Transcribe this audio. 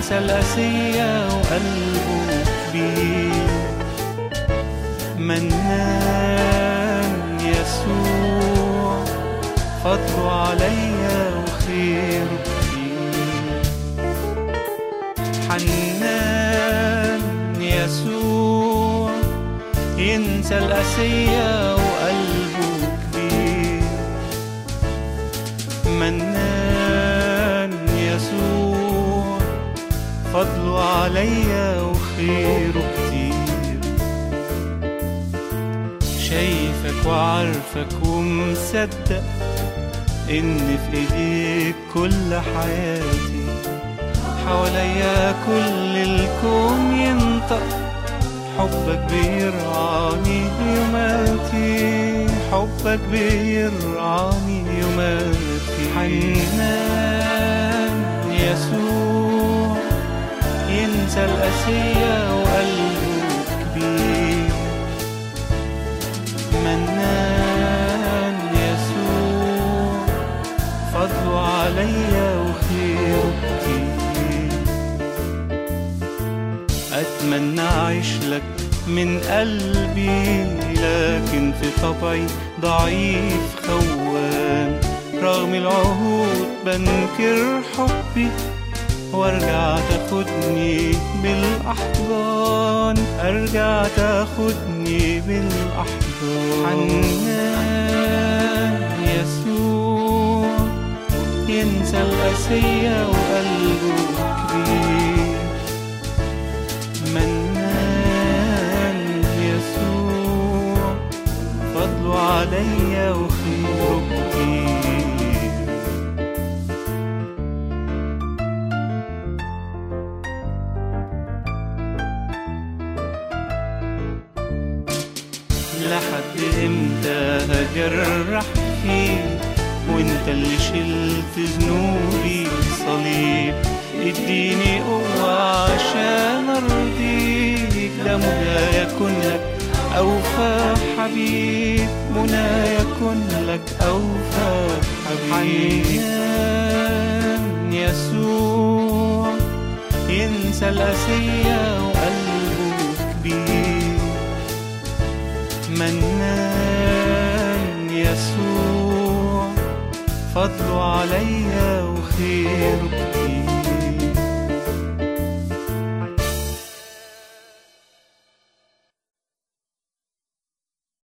ينسى القاسية وقلبه كبير منان يسوع فضله عليا وخيره كتير حنان يسوع ينسى القاسية وقلبه كبير منان يسوع فضله عليا وخيره كتير شايفك وعارفك ومصدق ان في ايديك كل حياتي حواليا كل الكون ينطق حبك بيرعاني يوماتي حبك بيرعاني يوماتي حنان يسوع ينسى القاسية وقلبه كبير منان يسوع فضله عليا وخيره كتير أتمنى أعيش لك من قلبي لكن في طبعي ضعيف خوان رغم العهود بنكر حبي وارجع تاخدني بالاحضان ارجع تاخدني بالاحضان حنان يسوع ينسى القاسية وقلبه كبير منان يسوع فضله عليا وخيره كتير لحد امتى هجرح فيك وانت اللي شلت ذنوبي صليب اديني قوة عشان ارضيك ده منى يكون لك اوفى حبيب منى يكون لك اوفى حبيب حنان يسوع ينسى القاسية وقلبه كبير منان يسوع فضله عليا وخيره كتير